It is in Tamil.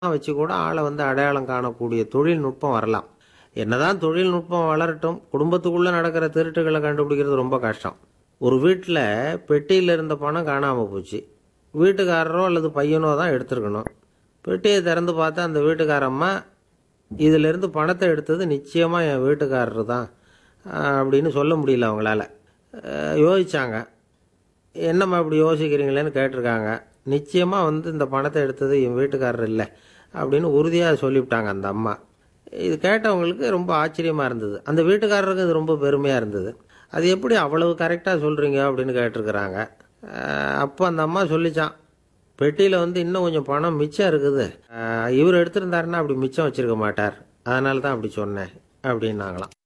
வச்சு கூட ஆளை வந்து அடையாளம் காணக்கூடிய தொழில்நுட்பம் வரலாம் என்னதான் தொழில்நுட்பம் வளரட்டும் குடும்பத்துக்குள்ள நடக்கிற திருட்டுகளை கண்டுபிடிக்கிறது ரொம்ப கஷ்டம் ஒரு வீட்டில் பெட்டியில் இருந்த பணம் காணாமல் போச்சு வீட்டுக்காரரோ அல்லது பையனோ தான் எடுத்திருக்கணும் பெட்டியை திறந்து பார்த்தா அந்த வீட்டுக்காரம்மா இதிலிருந்து பணத்தை எடுத்தது நிச்சயமாக என் வீட்டுக்காரர் தான் ஆஹ், அப்படின்னு சொல்ல முடியல அவங்களால ஆஹ், யோசிச்சாங்க என்னம்மா இப்படி யோசிக்கிறீங்களேன்னு கேட்டிருக்காங்க நிச்சயமாக வந்து இந்த பணத்தை எடுத்தது என் வீட்டுக்காரர் இல்லை அப்படின்னு உறுதியாக சொல்லிவிட்டாங்க அந்த அம்மா இது கேட்டவங்களுக்கு ரொம்ப ஆச்சரியமாக இருந்தது அந்த வீட்டுக்காரருக்கு இது ரொம்ப பெருமையாக இருந்தது அது எப்படி அவ்வளவு கரெக்டாக சொல்கிறீங்க அப்படின்னு கேட்டிருக்கிறாங்க அஹ் அப்போ அந்த அம்மா சொல்லிச்சான் பெட்டியில் வந்து இன்னும் கொஞ்சம் பணம் மிச்சம் இருக்குது அஹ் இவர் எடுத்திருந்தாருன்னா அப்படி மிச்சம் வச்சிருக்க மாட்டார் அதனால தான் அப்படி சொன்னேன் அப்படின்னாங்களாம்